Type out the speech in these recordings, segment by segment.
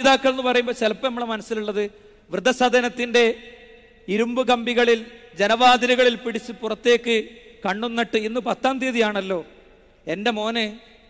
പിതാക്കൾ എന്ന് പറയുമ്പോൾ ചിലപ്പോൾ നമ്മളെ മനസ്സിലുള്ളത് വൃദ്ധസദനത്തിന്റെ ഇരുമ്പ് കമ്പികളിൽ ജനവാതിലുകളിൽ പിടിച്ച് പുറത്തേക്ക് കണ്ണുന്നിട്ട് ഇന്ന് പത്താം തീയതിയാണല്ലോ എൻ്റെ മോനെ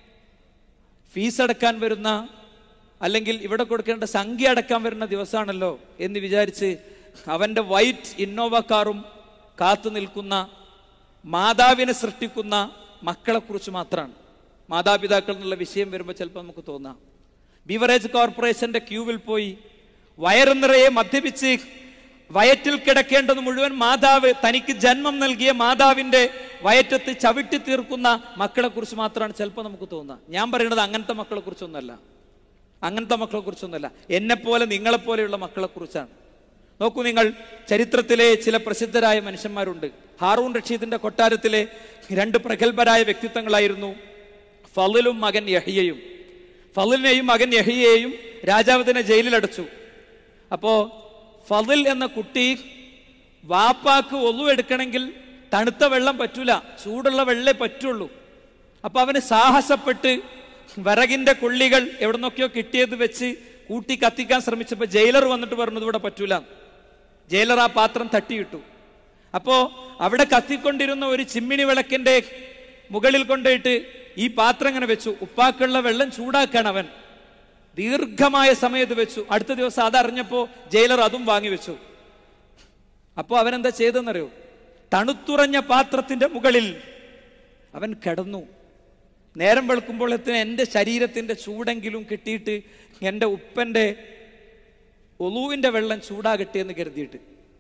ഫീസ് അടക്കാൻ വരുന്ന അല്ലെങ്കിൽ ഇവിടെ കൊടുക്കേണ്ട സംഖ്യ അടക്കാൻ വരുന്ന ദിവസമാണല്ലോ എന്ന് വിചാരിച്ച് അവൻ്റെ വൈറ്റ് ഇന്നോവ കാറും കാത്തു നിൽക്കുന്ന മാതാവിനെ സൃഷ്ടിക്കുന്ന മക്കളെക്കുറിച്ച് മാത്രമാണ് മാതാപിതാക്കൾ എന്നുള്ള വിഷയം വരുമ്പോൾ ചിലപ്പോൾ നമുക്ക് തോന്നാം ബിവറേജ് കോർപ്പറേഷന്റെ ക്യൂവിൽ പോയി വയറു നിറയെ മദ്യപിച്ച് വയറ്റിൽ കിടക്കേണ്ടത് മുഴുവൻ മാതാവ് തനിക്ക് ജന്മം നൽകിയ മാതാവിന്റെ വയറ്റത്ത് ചവിട്ടി തീർക്കുന്ന മക്കളെ കുറിച്ച് മാത്രമാണ് ചിലപ്പോൾ നമുക്ക് തോന്നുക ഞാൻ പറയുന്നത് അങ്ങനത്തെ മക്കളെ കുറിച്ചൊന്നുമല്ല അങ്ങനത്തെ മക്കളെ കുറിച്ചൊന്നുമല്ല എന്നെ പോലെ നിങ്ങളെ പോലെയുള്ള മക്കളെ കുറിച്ചാണ് നോക്കൂ നിങ്ങൾ ചരിത്രത്തിലെ ചില പ്രസിദ്ധരായ മനുഷ്യന്മാരുണ്ട് ഹാറൂൺ റഷീദിന്റെ കൊട്ടാരത്തിലെ രണ്ട് പ്രഗത്ഭരായ വ്യക്തിത്വങ്ങളായിരുന്നു ഫലിലും മകൻ യഹിയയും ഫലിനെയും മകൻ യഹിയെയും രാജാവ് തന്നെ ജയിലിലടച്ചു അപ്പോ ഫതിൽ എന്ന കുട്ടി വാപ്പാക്ക് ഒന്നു എടുക്കണമെങ്കിൽ തണുത്ത വെള്ളം പറ്റൂല ചൂടുള്ള വെള്ളേ പറ്റുള്ളൂ അപ്പൊ അവന് സാഹസപ്പെട്ട് വിറകിന്റെ കൊള്ളികൾ എവിടെ നിന്നൊക്കെയോ കിട്ടിയത് വെച്ച് കൂട്ടി കത്തിക്കാൻ ശ്രമിച്ചപ്പോൾ ജയിലർ വന്നിട്ട് പറഞ്ഞത് ഇവിടെ പറ്റൂല ജയിലർ ആ പാത്രം തട്ടിയിട്ടു അപ്പോ അവിടെ കത്തിക്കൊണ്ടിരുന്ന ഒരു ചിമ്മിണി വിളക്കിന്റെ മുകളിൽ കൊണ്ടുപോയിട്ട് ഈ പാത്രം ഇങ്ങനെ വെച്ചു ഉപ്പാക്കുള്ള വെള്ളം ചൂടാക്കാൻ അവൻ ദീർഘമായ സമയത്ത് വെച്ചു അടുത്ത ദിവസം അതറിഞ്ഞപ്പോ ജയിലർ അതും വാങ്ങി വെച്ചു അപ്പോ അവൻ എന്താ ചെയ്തെന്നറിയോ തണുത്തുറഞ്ഞ പാത്രത്തിന്റെ മുകളിൽ അവൻ കിടന്നു നേരം വെളുക്കുമ്പോഴത്തിന് എൻ്റെ ശരീരത്തിന്റെ ചൂടെങ്കിലും കിട്ടിയിട്ട് എൻ്റെ ഉപ്പൻ്റെ ഒലുവിൻ്റെ വെള്ളം ചൂടാകട്ടെ എന്ന് കരുതിയിട്ട്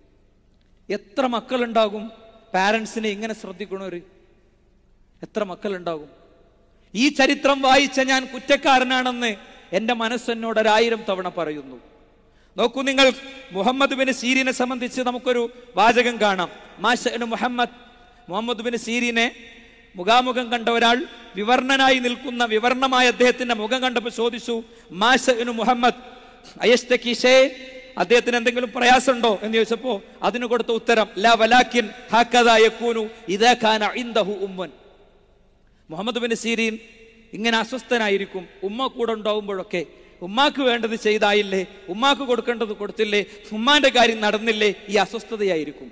എത്ര മക്കളുണ്ടാകും പാരൻസിനെ ഇങ്ങനെ ശ്രദ്ധിക്കണവര് എത്ര മക്കളുണ്ടാകും ഈ ചരിത്രം വായിച്ച ഞാൻ കുറ്റക്കാരനാണെന്ന് എൻ്റെ മനസ്സെന്നോട് ഒരായിരം തവണ പറയുന്നു നോക്കൂ നിങ്ങൾ മുഹമ്മദ് ബിൻ സീരിനെ സംബന്ധിച്ച് നമുക്കൊരു വാചകം കാണാം മാഷന് മുഹമ്മദ് മുഹമ്മദ് ബിൻ സീരിനെ മുഖാമുഖം കണ്ട ഒരാൾ വിവർണനായി നിൽക്കുന്ന വിവർണമായ അദ്ദേഹത്തിന്റെ മുഖം കണ്ടപ്പോൾ ചോദിച്ചു മാഷന് മുഹമ്മദ് അയസ്തീഷേ അദ്ദേഹത്തിന് എന്തെങ്കിലും പ്രയാസമുണ്ടോ എന്ന് ചോദിച്ചപ്പോ അതിന് കൊടുത്ത ഉത്തരം ല വലാക്കിൻ ഹാക്കദാ യകൂനു ഇദാ കാന ഇൻദഹു ഉമ്മൻ മുഹമ്മദ് ബിൻ സീരീൻ ഇങ്ങനെ അസ്വസ്ഥനായിരിക്കും ഉമ്മ കൂടെ ഉണ്ടാവുമ്പോഴൊക്കെ ഉമ്മാക്ക് വേണ്ടത് ചെയ്തായില്ലേ ഉമ്മാക്ക് കൊടുക്കേണ്ടത് കൊടുത്തില്ലേ ഉമ്മാന്റെ കാര്യം നടന്നില്ലേ ഈ അസ്വസ്ഥതയായിരിക്കും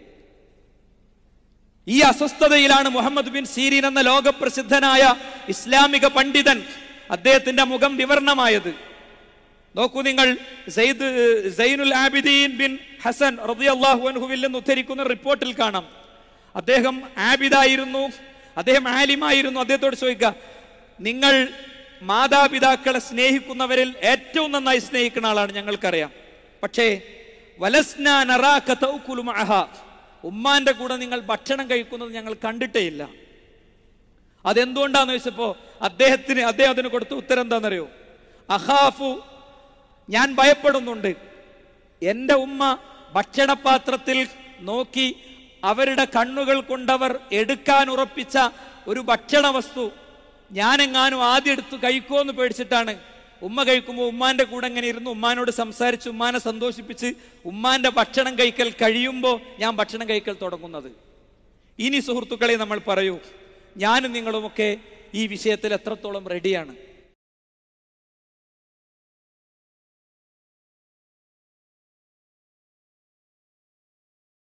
ഈ അസ്വസ്ഥതയിലാണ് മുഹമ്മദ് ബിൻ സീരീൻ എന്ന ലോകപ്രസിദ്ധനായ ഇസ്ലാമിക പണ്ഡിതൻ അദ്ദേഹത്തിന്റെ മുഖം വിവരണമായത് നോക്കൂ നിങ്ങൾ Sayyid Zainul Abidin bin Hasan റളിയല്ലാഹു അൻഹുവിൽ നിന്ന് ഉദ്ധരിക്കുന്ന റിപ്പോർട്ടിൽ കാണാം അദ്ദേഹം ആബിദായിരുന്നു അദ്ദേഹം ആലിമായിരുന്നു അദ്ദേഹത്തോട് ചോദിക്കുക നിങ്ങൾ മാതാപിതാക്കളെ സ്നേഹിക്കുന്നവരിൽ ഏറ്റവും നന്നായി സ്നേഹിക്കുന്ന ആളാണ് ഞങ്ങൾക്കറിയാം പക്ഷേ വലസ്ന നറാക തൗകുലു മഅഹ ഉമ്മാന്റെ കൂടെ നിങ്ങൾ ഭക്ഷണം കഴിക്കുന്നത് ഞങ്ങൾ കണ്ടിട്ടേ ഇല്ല അതെന്തുകൊണ്ടാന്ന് ചോദിച്ചപ്പോ അദ്ദേഹത്തിന് അദ്ദേഹം അതിന് കൊടുത്ത ഉത്തരം എന്താണെന്നറിയോ അഹാഫു ഞാൻ ഭയപ്പെടുന്നുണ്ട് എൻ്റെ ഉമ്മ ഭക്ഷണപാത്രത്തിൽ നോക്കി അവരുടെ കണ്ണുകൾ കൊണ്ടവർ എടുക്കാൻ ഉറപ്പിച്ച ഒരു ഭക്ഷണ വസ്തു ഞാനെങ്ങാനും ആദ്യം എടുത്ത് കഴിക്കുമോ എന്ന് പേടിച്ചിട്ടാണ് ഉമ്മ കഴിക്കുമ്പോൾ ഉമ്മാന്റെ കൂടെ ഇങ്ങനെ ഇരുന്ന് ഉമ്മാനോട് സംസാരിച്ച് ഉമ്മാനെ സന്തോഷിപ്പിച്ച് ഉമ്മാന്റെ ഭക്ഷണം കഴിക്കൽ കഴിയുമ്പോൾ ഞാൻ ഭക്ഷണം കഴിക്കൽ തുടങ്ങുന്നത് ഇനി സുഹൃത്തുക്കളെ നമ്മൾ പറയൂ ഞാനും നിങ്ങളുമൊക്കെ ഈ വിഷയത്തിൽ എത്രത്തോളം റെഡിയാണ്